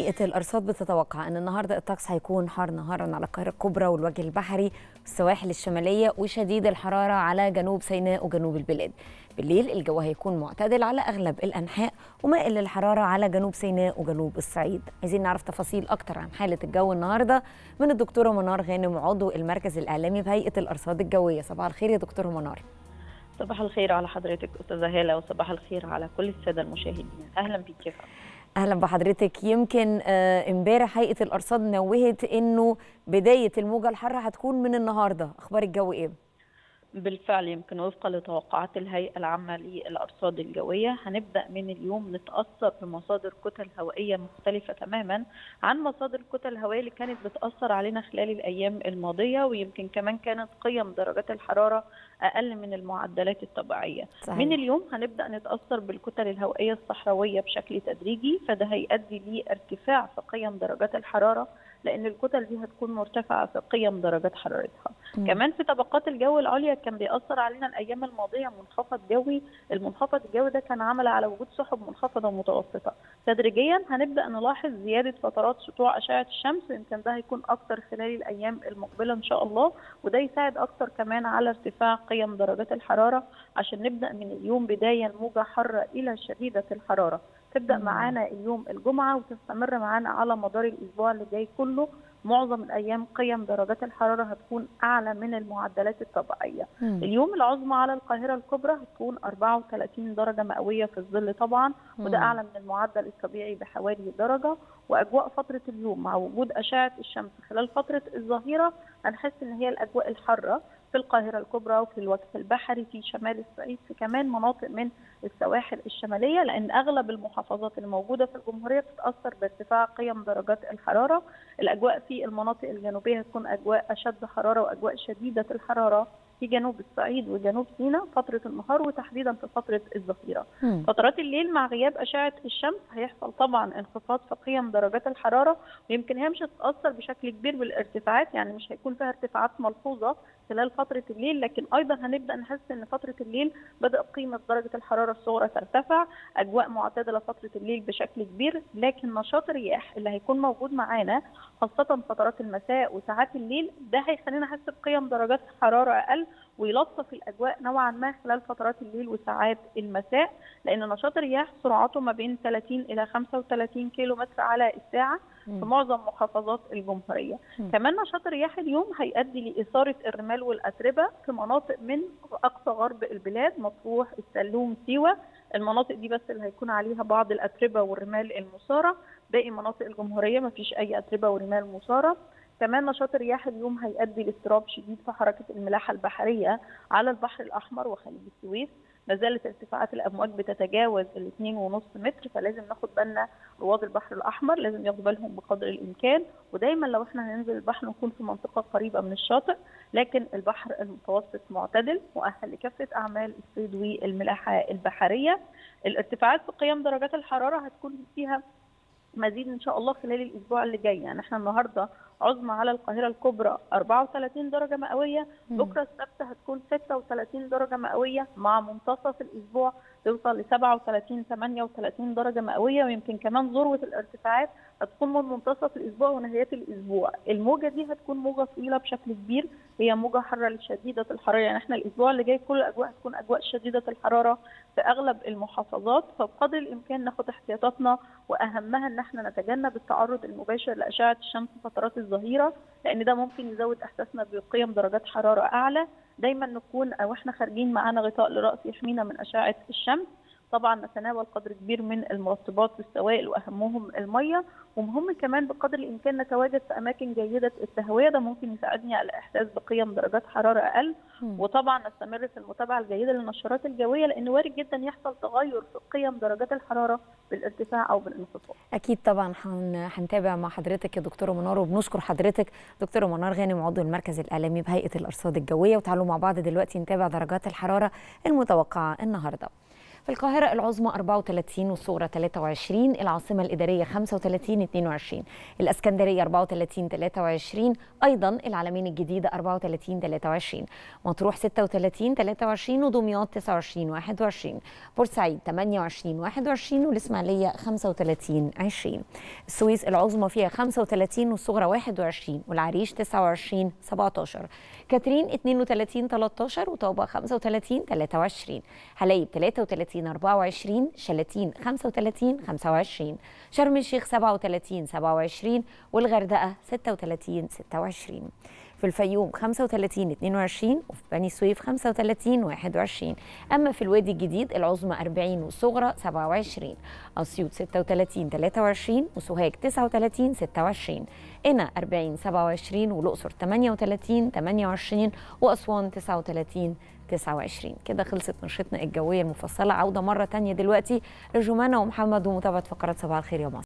هيئة الأرصاد بتتوقع أن النهاردة الطقس هيكون حار نهارا على القاهرة الكبرى والوجه البحري والسواحل الشمالية وشديد الحرارة على جنوب سيناء وجنوب البلاد بالليل الجو هيكون معتدل على أغلب الأنحاء ومائل للحرارة على جنوب سيناء وجنوب الصعيد عايزين نعرف تفاصيل أكتر عن حالة الجو النهاردة من الدكتورة منار غانم عضو المركز الإعلامي بهيئة الأرصاد الجوية صباح الخير يا دكتورة منار صباح الخير على حضرتك استاذه هاله وصباح الخير على كل الساده المشاهدين اهلا بيك يا فندم اهلا بحضرتك يمكن امبارح هيئه الارصاد نوهت انه بدايه الموجه الحاره هتكون من النهارده اخبار الجو ايه بالفعل يمكن وفقا لتوقعات الهيئه العامه للارصاد الجويه هنبدا من اليوم نتاثر بمصادر كتل هوائيه مختلفه تماما عن مصادر الكتل الهوائيه اللي كانت بتاثر علينا خلال الايام الماضيه ويمكن كمان كانت قيم درجات الحراره اقل من المعدلات الطبيعيه صحيح. من اليوم هنبدا نتاثر بالكتل الهوائيه الصحراويه بشكل تدريجي فده هيؤدي لارتفاع في قيم درجات الحراره لان الكتل دي هتكون مرتفعه في قيم درجات حرارتها م. كمان في طبقات الجو العليا كان بيأثر علينا الايام الماضيه منخفض جوي المنخفض الجوي ده كان عمل على وجود سحب منخفضه ومتوسطه تدريجيا هنبدا نلاحظ زياده فترات سطوع اشعه الشمس يمكن ده هيكون اكتر خلال الايام المقبله ان شاء الله وده يساعد اكتر كمان على ارتفاع قيم درجات الحراره عشان نبدا من اليوم بدايه موجه حاره الى شديده الحراره تبدا معانا اليوم الجمعه وتستمر معانا على مدار الاسبوع اللي جاي كله معظم الايام قيم درجات الحراره هتكون اعلى من المعدلات الطبيعيه. مم. اليوم العظمى على القاهره الكبرى هتكون 34 درجه مئويه في الظل طبعا وده اعلى من المعدل الطبيعي بحوالي درجه واجواء فتره اليوم مع وجود اشعه الشمس خلال فتره الظهيره هنحس ان هي الاجواء الحاره في القاهره الكبرى وفي الوجه البحري في شمال الصعيد في كمان مناطق من السواحل الشماليه لان اغلب المحافظات الموجوده في الجمهوريه بتتاثر بارتفاع قيم درجات الحراره الاجواء في المناطق الجنوبيه هتكون اجواء اشد حراره واجواء شديده الحراره في جنوب الصعيد وجنوب سيناء فتره النهار وتحديدا في فتره الظهيره. فترات الليل مع غياب اشعه الشمس هيحصل طبعا انخفاض في قيم درجات الحراره ويمكن هي مش هتتاثر بشكل كبير بالارتفاعات يعني مش هيكون فيها ارتفاعات ملحوظه خلال فتره الليل لكن ايضا هنبدا نحس ان فتره الليل بدا قيمه درجه الحراره الصغرى ترتفع اجواء معتدله فتره الليل بشكل كبير لكن نشاط الرياح اللي هيكون موجود معانا خاصه فترات المساء وساعات الليل ده هيخلينا نحس بقيم درجات حراره اقل ويلطف الاجواء نوعا ما خلال فترات الليل وساعات المساء لان نشاط الرياح سرعته ما بين 30 الى 35 كيلو متر على الساعه في معظم محافظات الجمهوريه. م. كمان نشاط الرياح اليوم هيؤدي لاثاره الرمال والاتربه في مناطق من اقصى غرب البلاد مطروح السلوم سيوه المناطق دي بس اللي هيكون عليها بعض الاتربه والرمال المثاره باقي مناطق الجمهوريه ما فيش اي اتربه ورمال مثاره كمان نشاط الرياح اليوم هيؤدي لاضطراب شديد في حركه الملاحه البحريه على البحر الاحمر وخليج السويس ما زالت ارتفاعات الامواج بتتجاوز ال 2.5 متر فلازم ناخد بالنا رواد البحر الاحمر لازم ياخدوا بالهم بقدر الامكان ودايما لو احنا هننزل البحر نكون في منطقه قريبه من الشاطئ لكن البحر المتوسط معتدل مؤهل لكافه اعمال الصيد والملاحه البحريه الارتفاعات في قيم درجات الحراره هتكون فيها مزيد ان شاء الله خلال الاسبوع اللي جاي يعني احنا النهارده عظمى على القاهره الكبرى 34 درجه مئويه بكره السبت هتكون 36 درجه مئويه مع منتصف الاسبوع توصل ل 37 38 درجه مئويه ويمكن كمان ذروه الارتفاعات هتكون من منتصف الاسبوع ونهايه الاسبوع الموجه دي هتكون موجه طويله بشكل كبير هي موجه حاره شديده الحراره يعني احنا الاسبوع اللي جاي كل الاجواء هتكون اجواء شديده الحراره في اغلب المحافظات فبقدر الامكان ناخد احتياطاتنا واهمها ان احنا نتجنب التعرض المباشر لاشعه الشمس فترات الظهيره لان ده ممكن يزود احساسنا بقيم درجات حراره اعلى دايما نكون او احنا خارجين معانا غطاء لراس يحمينا من اشعه الشمس طبعا نتناول قدر كبير من المرطبات والسوائل واهمهم الميه ومهم كمان بقدر الامكان نتواجد في اماكن جيده التهويه ده ممكن يساعدني على الاحساس بقيم درجات حراره اقل م. وطبعا نستمر في المتابعه الجيده للنشرات الجويه لان وارد جدا يحصل تغير في قيم درجات الحراره بالارتفاع او بالانخفاض. اكيد طبعا هنتابع مع حضرتك يا دكتوره منار وبنشكر حضرتك دكتوره منار غانم عضو المركز الاعلامي بهيئه الارصاد الجويه وتعالوا مع بعض دلوقتي نتابع درجات الحراره المتوقعه النهارده. في القاهرة العظمى 34 والصغرى 23 العاصمة الإدارية 35 22 الإسكندرية 34 23 أيضا العلمين الجديدة 34 23 مطروح 36 23 ودمياط 29 21 بورسعيد 28 21 والإسماعيلية 35 20 السويس العظمى فيها 35 والصغرى 21 والعريش 29 17 كاترين 32 13 وطوبة 35 23 حلايب 33 24 شلاتين 35 25 شرم الشيخ 37 27 والغردقة 36 26 في الفيوم 35 22 وفي بني سويف 35 21 اما في الوادي الجديد العظمى 40 والصغرى 27 اسيوط 36 23 وسوهاج 39 26 قنا 40 27 والاقصر 38 28 واسوان 39 29 كده خلصت نشرتنا الجويه المفصله عوده مره تانية دلوقتي لجمانه ومحمد ومتابعه فقرات صباح الخير يا مصر